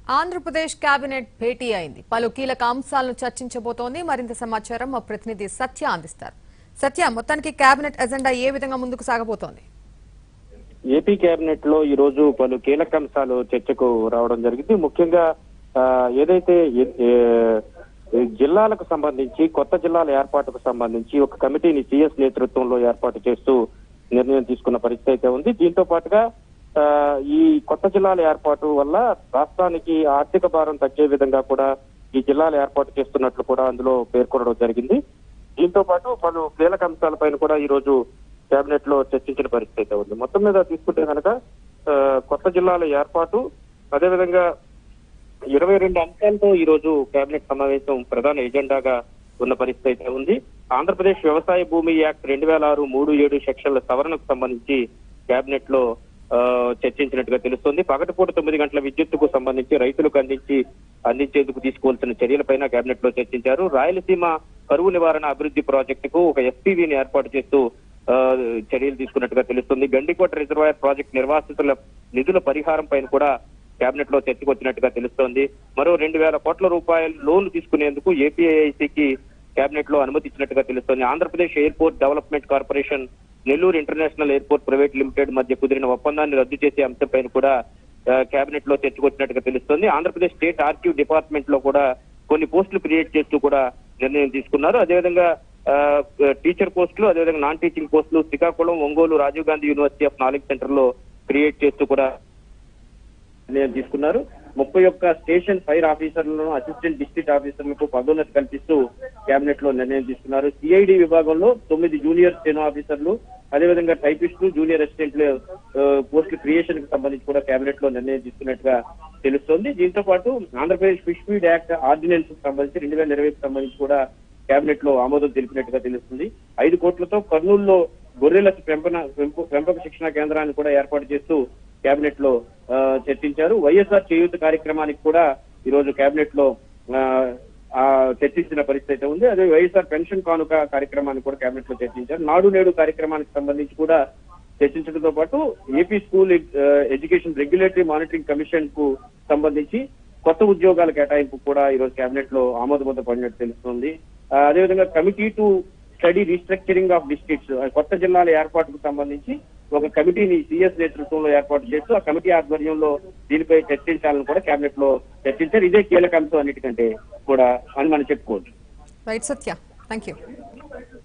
Andhra Pradesh cabinet భేటీ అయింది పలు కీలక అంశాలను చర్చించబోతోంది మరింత సమాచారం మా ప్రతినిధి సత్య అందిస్తారు సత్య మొత్తానికి కేబినెట్ ఎజెండా ఏ విధంగా ముందుకు సాగబోతోంది ఏపీ కేబినెట్ లో ఈ రోజు పలు కీలక అంశాలు చర్చకు రావడం జరిగింది ముఖ్యంగా ఆ, ఏదైతే ఏ- ఏ- జిల్లాలకు సంబంధించి కొత్త జిల్లాల ఏర్పాటుకు సంబంధించి ఒక కమిటీని సిఎస్ నేతృత్వంలో ఏర్పాటు చేస్తూ నిర్ణయం తీసుకున్న పరిస్థితి అయితే ఉంది దీంతో పాటుగా ఆ, ఈ కొత్త జిల్లాల ఏర్పాటు వల్ల రాష్ట్రానికి ఆర్థిక భారం తగ్గే విధంగా కూడా ఈ జిల్లాల ఏర్పాటు చేస్తున్నట్లు కూడా అందులో పేర్కొనడం జరిగింది దీంతో పాటు పలు కీలక అంశాలపైన కూడా ఈ రోజు కేబినెట్ లో చర్చించిన పరిస్థితి అయితే ఉంది మొత్తం మీద తీసుకుంటే కనుక ఆ, కొత్త జిల్లాల ఏర్పాటు అదేవిధంగా ఇరవై రెండు అంశాలతో ఈ రోజు కేబినెట్ సమావేశం ప్రధాన ఎజెండాగా ఉన్న పరిస్థితి అయితే ఉంది ఆంధ్రప్రదేశ్ వ్యవసాయ భూమి యాక్ట్ రెండు వేల ఆరు మూడు ఏడు సెక్షన్ల సవరణకు సంబంధించి కేబినెట్ లో ఆ, చర్చించినట్టుగా తెలుస్తోంది పగటిపూట తొమ్మిది గంటల విద్యుత్తుకు సంబంధించి రైతులకు అందించి అందించేందుకు తీసుకోవాల్సిన చర్యలపైన కేబినెట్ లో చర్చించారు రాయలసీమ కరువు నివారణ అభివృద్ధి ప్రాజెక్టుకు ఒక ఎస్పీవీని ఏర్పాటు చేస్తూ ఆ, చర్యలు తీసుకున్నట్టుగా తెలుస్తుంది గండికోట రిజర్వాయర్ ప్రాజెక్ట్ నిర్వాసితుల నిధుల పరిహారం పైన కూడా కేబినెట్ లో చర్చకు వచ్చినట్టుగా తెలుస్తోంది మరో రెండు వేల కోట్ల రూపాయల లోన్ తీసుకునేందుకు ఏపీఐఐసికి కేబినెట్ లో అనుమతి ఇచ్చినట్టుగా తెలుస్తోంది Andhra Pradesh airport development corporation Nellore international airport private limited మధ్య కుదిరిన ఒప్పందాన్ని రద్దు చేసే అంశంపైన కూడా కేబినెట్ లో చర్చకు వచ్చినట్టుగా తెలుస్తోంది ఆంధ్రప్రదేశ్ స్టేట్ ఆర్క్యూ డిపార్ట్మెంట్ లో కూడా కొన్ని పోస్టులు క్రియేట్ చేస్తూ కూడా నిర్ణయం తీసుకున్నారు అదేవిధంగా ఆ, టీచర్ పోస్టులు అదేవిధంగా నాన్ టీచింగ్ పోస్టులు Srikakulam Ongole Rajiv Gandhi university of knowledge centre లో క్రియేట్ చేస్తూ కూడా నిర్ణయం తీసుకున్నారు ముప్పై ఒక్క స్టేషన్ ఫైర్ ఆఫీసర్లను అసిస్టెంట్ డిస్ట్రిక్ట్ ఆఫీసర్లకు పదోన్నతి కల్పిస్తూ కేబినెట్ లో నిర్ణయం తీసుకున్నారు సిఐడి విభాగంలో తొమ్మిది జూనియర్ స్టెనో ఆఫీసర్లు అదేవిధంగా టైపిస్టులు జూనియర్ అసిస్టెంట్ల పోస్టుల క్రియేషన్ కి సంబంధించి కూడా కేబినెట్ లో నిర్ణయం తీసుకున్నట్టుగా తెలుస్తోంది దీంతో పాటు Andhra Pradesh fish feed act ordinance కు సంబంధించి రెండు వేల ఇరవైకి సంబంధించి కూడా కేబినెట్ లో ఆమోదం తెలిపినట్టుగా తెలుస్తుంది ఐదు కోట్లతో కర్నూలులో గొర్రెల పెంపన పెంపు- పెంపక శిక్షణ కేంద్రాన్ని కూడా ఏర్పాటు చేస్తూ కేబినెట్ లో ఆ, చర్చించారు వైఎస్ఆర్ చేయూత కార్యక్రమానికి కూడా ఈ రోజు కేబినెట్ లో ఆ, ఆ, చర్చించిన పరిస్థితి అయితే ఉంది అదే వైఎస్ఆర్ పెన్షన్ కానుక కార్యక్రమాన్ని కూడా కేబినెట్ లో చర్చించారు నాడు నేడు కార్యక్రమానికి సంబంధించి కూడా చర్చించడంతో పాటు AP school uh, education regulatory monitoring commission కు సంబంధించి కొత్త ఉద్యోగాల కేటాయింపు కూడా ఈ రోజు కేబినెట్ లో ఆమోదముద్ద పడినట్టు తెలుస్తుంది ఆ, అదేవిధంగా committee to study restructuring of districts కొత్త జిల్లాల ఏర్పాటుకు సంబంధించి ఒక కమిటీని సిఎస్ నేతృత్వంలో ఏర్పాటు చేస్తూ ఆ కమిటీ ఆధ్వర్యంలో దీనిపై చర్చించాలని కూడా కేబినెట్ లో చర్చించారు ఇదే కీలక అంశం అన్నిటికంటే కూడా అని మనం చెప్పుకోవచ్చు రైట్ సత్య థ్యాంక్ యూ